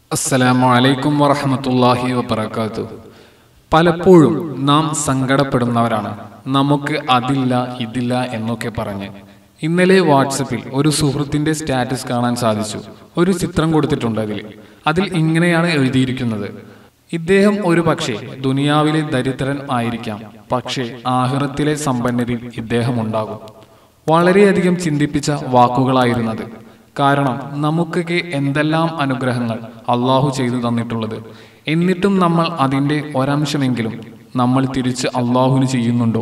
അസ്സലാമു അലൈക്കും വറഹമത്തല്ലാഹി വബർക്കാത്തു പലപ്പോഴും നാം സങ്കടപ്പെടുന്നവരാണ് നമുക്ക് അതില്ല ഇതില്ല എന്നൊക്കെ പറഞ്ഞ് ഇന്നലെ വാട്സപ്പിൽ ഒരു സുഹൃത്തിന്റെ സ്റ്റാറ്റസ് കാണാൻ സാധിച്ചു ഒരു ചിത്രം കൊടുത്തിട്ടുണ്ട് അതിൽ അതിൽ ഇങ്ങനെയാണ് എഴുതിയിരിക്കുന്നത് ഇദ്ദേഹം ഒരു പക്ഷേ ദുനിയാവിലെ ദരിദ്രൻ ആയിരിക്കാം പക്ഷേ ആഹിറത്തിലെ സമ്പന്നരിൽ ഇദ്ദേഹം ഉണ്ടാകും വളരെയധികം ചിന്തിപ്പിച്ച വാക്കുകളായിരുന്നത് കാരണം നമുക്കൊക്കെ എന്തെല്ലാം അനുഗ്രഹങ്ങൾ അള്ളാഹു ചെയ്തു തന്നിട്ടുള്ളത് എന്നിട്ടും നമ്മൾ അതിൻ്റെ ഒരംശമെങ്കിലും നമ്മൾ തിരിച്ച് അള്ളാഹുവിന് ചെയ്യുന്നുണ്ടോ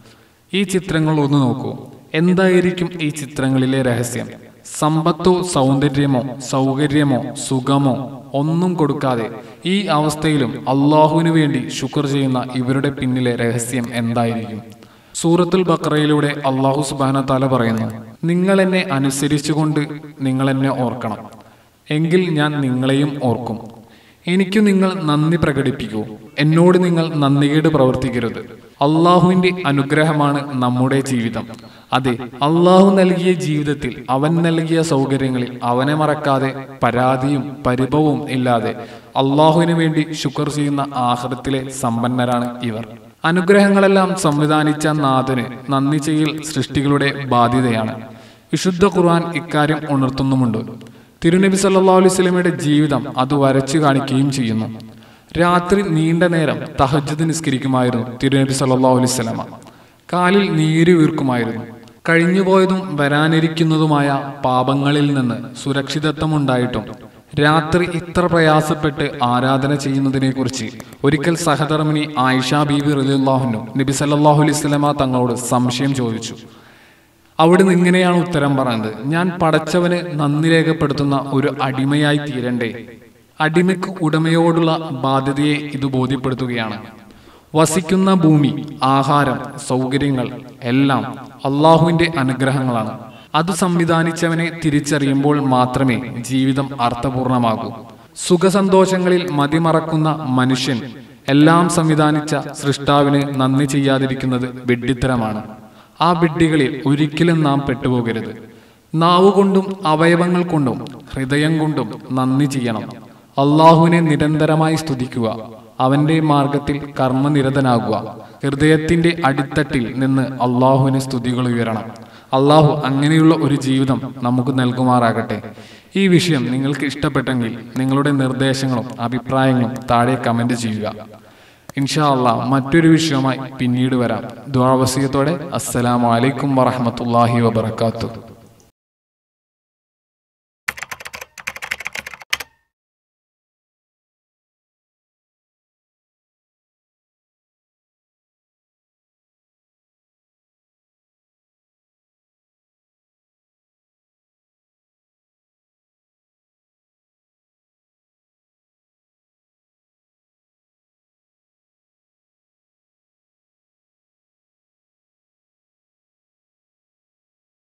ഈ ചിത്രങ്ങൾ ഒന്ന് നോക്കൂ എന്തായിരിക്കും ഈ ചിത്രങ്ങളിലെ രഹസ്യം സമ്പത്തോ സൗന്ദര്യമോ സൗകര്യമോ സുഖമോ ഒന്നും കൊടുക്കാതെ ഈ അവസ്ഥയിലും അള്ളാഹുവിനു വേണ്ടി ശുക്ർ ചെയ്യുന്ന ഇവരുടെ പിന്നിലെ രഹസ്യം എന്തായിരിക്കും സൂറത്തുൽ ബക്രയിലൂടെ അള്ളാഹു സുബാന താല പറയുന്നു നിങ്ങൾ എന്നെ അനുസരിച്ചുകൊണ്ട് നിങ്ങൾ എന്നെ ഓർക്കണം എങ്കിൽ ഞാൻ നിങ്ങളെയും ഓർക്കും എനിക്ക് നിങ്ങൾ നന്ദി പ്രകടിപ്പിക്കൂ എന്നോട് നിങ്ങൾ നന്ദികേട് പ്രവർത്തിക്കരുത് അള്ളാഹുവിന്റെ അനുഗ്രഹമാണ് നമ്മുടെ ജീവിതം അതെ അള്ളാഹു നൽകിയ ജീവിതത്തിൽ അവൻ നൽകിയ സൗകര്യങ്ങളിൽ അവനെ മറക്കാതെ പരാതിയും പരിഭവവും ഇല്ലാതെ അള്ളാഹുവിന് വേണ്ടി ശുക്ർ ചെയ്യുന്ന ആഹൃത്തിലെ സമ്പന്നരാണ് ഇവർ അനുഗ്രഹങ്ങളെല്ലാം സംവിധാനിച്ച നാഥന് നന്ദി ചെയ്യൽ സൃഷ്ടികളുടെ ബാധ്യതയാണ് വിശുദ്ധ ഖുർആൻ ഇക്കാര്യം ഉണർത്തുന്നുമുണ്ട് തിരുനബി സല്ലാ അലൈഹി സ്വലമയുടെ ജീവിതം അത് വരച്ചു കാണിക്കുകയും ചെയ്യുന്നു രാത്രി നീണ്ട നേരം തഹജ്ജുദ് നിസ്കരിക്കുമായിരുന്നു തിരുനബി സല്ലാ അലൈഹി സ്വലമ കാലിൽ നീര് വീർക്കുമായിരുന്നു കഴിഞ്ഞുപോയതും വരാനിരിക്കുന്നതുമായ പാപങ്ങളിൽ നിന്ന് സുരക്ഷിതത്വമുണ്ടായിട്ടും രാത്രി ഇത്ര പ്രയാസപ്പെട്ട് ആരാധന ചെയ്യുന്നതിനെ കുറിച്ച് ഒരിക്കൽ സഹധർമ്മിണി ആയിഷ ബീബി റലിള്ളാഹുനു നബി സല്ലാഹു അലൈഹി സ്വലമ തങ്ങളോട് സംശയം ചോദിച്ചു അവിടുന്ന് ഇങ്ങനെയാണ് ഉത്തരം പറഞ്ഞത് ഞാൻ പടച്ചവന് നന്ദി രേഖപ്പെടുത്തുന്ന ഒരു അടിമയായി തീരണ്ടേ അടിമയ്ക്ക് ഉടമയോടുള്ള ബാധ്യതയെ ഇത് ബോധ്യപ്പെടുത്തുകയാണ് വസിക്കുന്ന ഭൂമി ആഹാരം സൗകര്യങ്ങൾ എല്ലാം അള്ളാഹുവിന്റെ അനുഗ്രഹങ്ങളാണ് അത് സംവിധാനിച്ചവനെ തിരിച്ചറിയുമ്പോൾ മാത്രമേ ജീവിതം അർത്ഥപൂർണമാകൂ സുഖസന്തോഷങ്ങളിൽ മതിമറക്കുന്ന മനുഷ്യൻ എല്ലാം സംവിധാനിച്ച സൃഷ്ടാവിന് നന്ദി ചെയ്യാതിരിക്കുന്നത് വെഡ്ഡിത്തരമാണ് ആ വിഡ്ഢികളിൽ ഒരിക്കലും നാം പെട്ടുപോകരുത് നാവുകൊണ്ടും അവയവങ്ങൾ കൊണ്ടും ഹൃദയം കൊണ്ടും നന്ദി ചെയ്യണം അള്ളാഹുവിനെ നിരന്തരമായി സ്തുതിക്കുക അവന്റെ മാർഗത്തിൽ കർമ്മനിരതനാകുക ഹൃദയത്തിന്റെ അടിത്തട്ടിൽ നിന്ന് അള്ളാഹുവിന് സ്തുതികൾ ഉയരണം അള്ളാഹു അങ്ങനെയുള്ള ഒരു ജീവിതം നമുക്ക് നൽകുമാറാകട്ടെ ഈ വിഷയം നിങ്ങൾക്ക് ഇഷ്ടപ്പെട്ടെങ്കിൽ നിങ്ങളുടെ നിർദ്ദേശങ്ങളും അഭിപ്രായങ്ങളും താഴെ കമന്റ് ചെയ്യുക ഇൻഷാ അള്ളാ മറ്റൊരു വിഷയവുമായി പിന്നീട് വരാം ദ്വാവസീയത്തോടെ അസ്സലാമലൈക്കും വറഹമത്തല്ലാഹി വബർക്കാത്തു